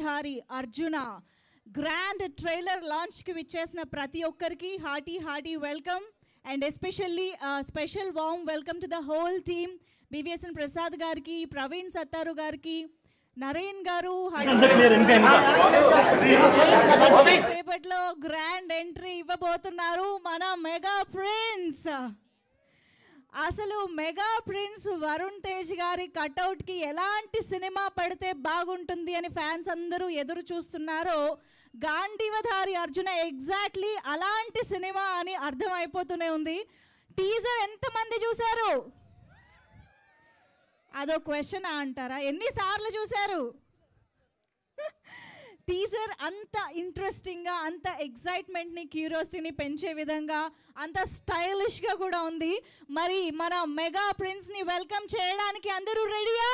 హారి Arjuna grand trailer లాంచ్కి విచ్చేసిన ప్రతి ఒక్కరికి hearty hearty welcome and especially special warm welcome to the whole team BVSN Prasad గారికి ప్రవీణ్ సత్తారు గారికి నరేన్ గారు సేపట్లో గ్రాండ్ ఎంట్రీ ఇవ్వబోతున్నారు మన మెగా ప్రిన్స్ అసలు మెగా ప్రిన్స్ వరుణ్ తేజ్ గారి కటౌట్కి ఎలాంటి సినిమా పడితే బాగుంటుంది అని ఫ్యాన్స్ అందరూ ఎదురు చూస్తున్నారో గాంధీవధారి అర్జున ఎగ్జాక్ట్లీ అలాంటి సినిమా అని అర్థమైపోతూనే ఉంది టీజర్ ఎంతమంది చూశారు అదో క్వశ్చన్ అంటారా ఎన్నిసార్లు చూశారు టీజర్ అంత ఇంట్రెస్టింగ్గా అంత ఎగ్జైట్మెంట్ని క్యూరియాసిటీని పెంచే విధంగా అంత స్టైలిష్గా కూడా ఉంది మరి మన మెగా ప్రిన్స్ని వెల్కమ్ చేయడానికి అందరూ రెడీయా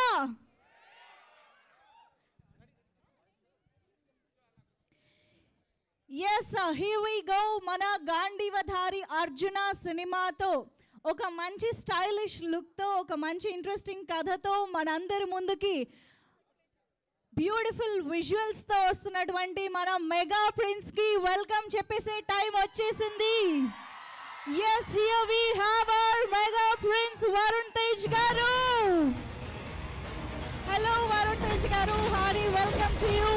ఎస్ హీ వి గో మన గాంధీవధారి అర్జున సినిమాతో ఒక మంచి స్టైలిష్ లుక్తో ఒక మంచి ఇంట్రెస్టింగ్ కథతో మనందరి ముందుకి బ్యూటిఫుల్ విజువల్స్ తో వస్తున్నటువంటి మన మెగా ప్రిన్స్ కి వెల్కమ్ చెప్పేసే టైం వచ్చేసింది yes here we have our mega prince Varun Tej garu hello Varun Tej garu hearty welcome to you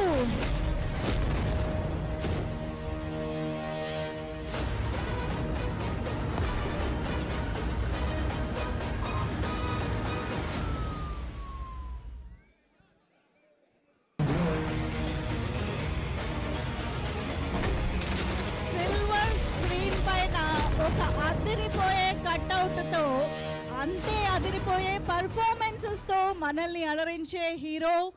silver screen పైన ఒక అదిరిపోయే కట్అవుట్తో అంతే అదిరిపోయే పర్ఫార్మెన్సెస్తో మనల్ని అలరించే హీరో